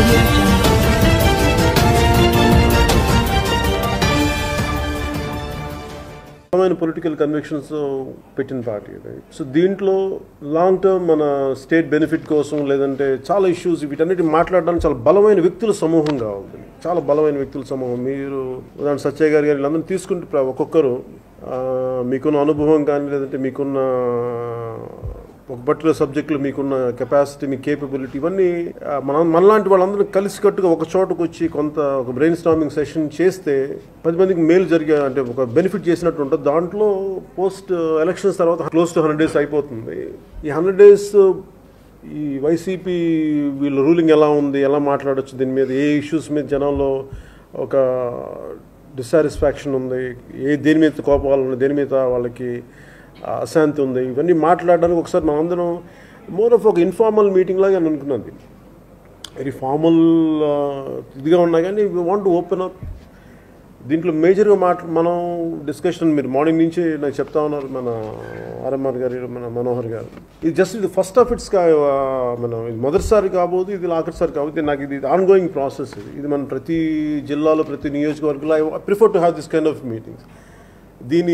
audio jungle. బలమైన political convictions పెట్టిన party ఇది సో దీంట్లో లాంగ్ టర్మ్ మన స్టేట్ బెనిఫిట్ కోసం లేదంటే చాలా ఇష్యూస్ వీటన్నిటి మాట్లాడడానికి చాలా బలమైన వ్యక్తుల సమూహం కావాలి చాలా బలమైన వ్యక్తుల సమూహం మీరు ఉదాహరణ సత్య గారి గారి వీళ్ళందరినీ తీసుకుంటే ప్ర- ఒక్కొక్కరు ఆ, మీకున్న అనుభవం కానీ లేదంటే మీకున్న ఒక పర్టికులర్ సబ్జెక్టులో మీకున్న కెపాసిటీ మీ కేపబిలిటీ ఇవన్నీ ఆ, మన మనలాంటి వాళ్ళందరూ కలిసికట్టుగా ఒక చోటకు వచ్చి కొంత ఒక బ్రెయిన్ స్టామింగ్ సెషన్ చేస్తే పది మందికి మేలు జరిగే అంటే ఒక బెనిఫిట్ చేసినట్టు ఉంటుంది దాంట్లో పోస్ట్ ఎలక్షన్స్ తర్వాత క్లోజ్ టు హండ్రెడ్ డేస్ అయిపోతుంది ఈ హండ్రెడ్ డేస్ ఈ వైసీపీ వీళ్ళ రూలింగ్ ఎలా ఉంది ఎలా మాట్లాడొచ్చు దీని మీద ఏ ఇష్యూస్ మీద జనంలో ఒక డిస్సాటిస్ఫాక్షన్ ఉంది ఏ దేని మీద కోపాలు ఉన్నాయి దేని మీద వాళ్ళకి ఆ, అశాంతి ఉంది ఇవన్నీ మాట్లాడడానికి ఒకసారి మనందరం మోర్ ఆఫ్ ఒక ఇన్ఫార్మల్ మీటింగ్ లాగా నేను అనుకున్నాను దీన్ని వెరీ ఫార్మల్ ఇదిగా ఉన్నా కానీ వీ వాంట్ ఓపెన్ అప్ దీంట్లో మేజర్గా మాట మనం డిస్కషన్ మీరు మార్నింగ్ నుంచి నాకు చెప్తా ఉన్నారు మన ఆర్ఎంఆర్ గారు మన మనోహర్ గారు ఇది జస్ట్ ఇది ఫస్ట్ ఆఫ్ ఇట్స్ కా మన ఇది మొదటిసారి కాబోదు ఇది ఆఖరిసారి కాబోదు నాకు ఇది ఆన్ గోయింగ్ ప్రాసెస్ ఇది ఇది మన ప్రతి జిల్లాలో ప్రతి నియోజకవర్గంలో I prefer to have this kind of meetings దీని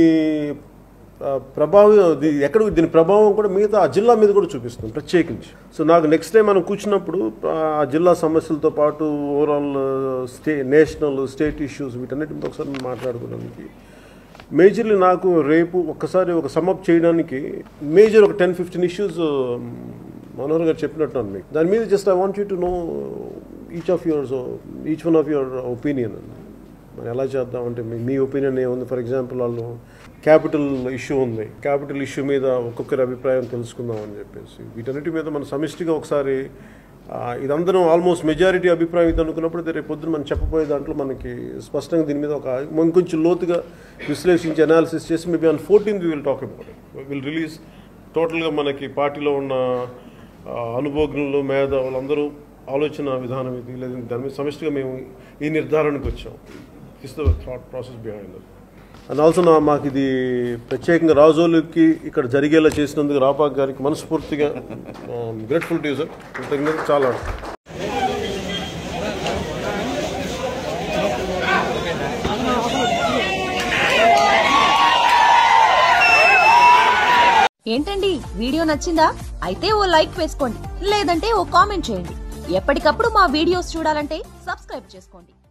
ఆ, ప్రభావం దీ- ఎక్కడ దీని ప్రభావం కూడా మిగతా ఆ జిల్లా మీద కూడా చూపిస్తుంది ప్రత్యేకించి సో నాకు నెక్స్ట్ టైం మనం కూర్చున్నప్పుడు ఆ జిల్లా సమస్యలతో పాటు overall state national state issues వీటన్నిటి మీద ఒకసారి మనం మాట్లాడుకోవడానికి మేజర్లీ నాకు రేపు ఒక్కసారి ఒక సమ్అప్ చేయడానికి మేజర్ ఒక టెన్ ఫిఫ్టీన్ ఇష్యూస్ మనోహర్ గారు చెప్పినట్టు మీకు దాని మీద just I want you to know each of yours each one of your opinion మరి ఎలా చేద్దాం అంటే మీ- మీ ఒపీనియన్ ఏముంది ఫర్ ఎగ్జాంపుల్ వాళ్ళు క్యాపిటల్ ఇష్యూ ఉంది క్యాపిటల్ ఇష్యూ మీద ఒక్కొక్కరి అభిప్రాయం తెలుసుకుందాం అని చెప్పేసి వీటన్నిటి మీద మనం సమిష్టిగా ఒకసారి ఆ, ఇదందరం ఆల్మోస్ట్ మెజారిటీ అభిప్రాయం ఇది అనుకున్నప్పుడు ఇది రేపు పొద్దున మనం చెప్పబోయే దాంట్లో మనకి స్పష్టంగా దీని మీద ఒక ఇంకొంచెం లోతుగా విశ్లేషించి అనాలిసిస్ చేసి maybe on fourteenth will talk about will release టోటల్గా మనకి పార్టీలో ఉన్న ఆ, అనుభవజ్ఞులు మేధావులు అందరూ ఆలోచన విధానం ఇది లేదా దాని మీద సమిష్టిగా మేము ఈ నిర్ధారణకు వచ్చాం is the thought process behind and also నా మాకు ఇది ప్రత్యేకంగా రాజోలుకి ఇక్కడ జరిగేలా చేసినందుకు రాపాక్ గారికి మనస్ఫూర్తిగా గ్రేట్ఫుల్ టు సార్ కృతజ్ఞత చాలా ఏంటండి వీడియో నచ్చిందా అయితే ఓ లైక్ వేసుకోండి లేదంటే ఓ కామెంట్ చేయండి ఎప్పటికప్పుడు మా వీడియోస్ చూడాలంటే సబ్స్క్రైబ్ చేసుకోండి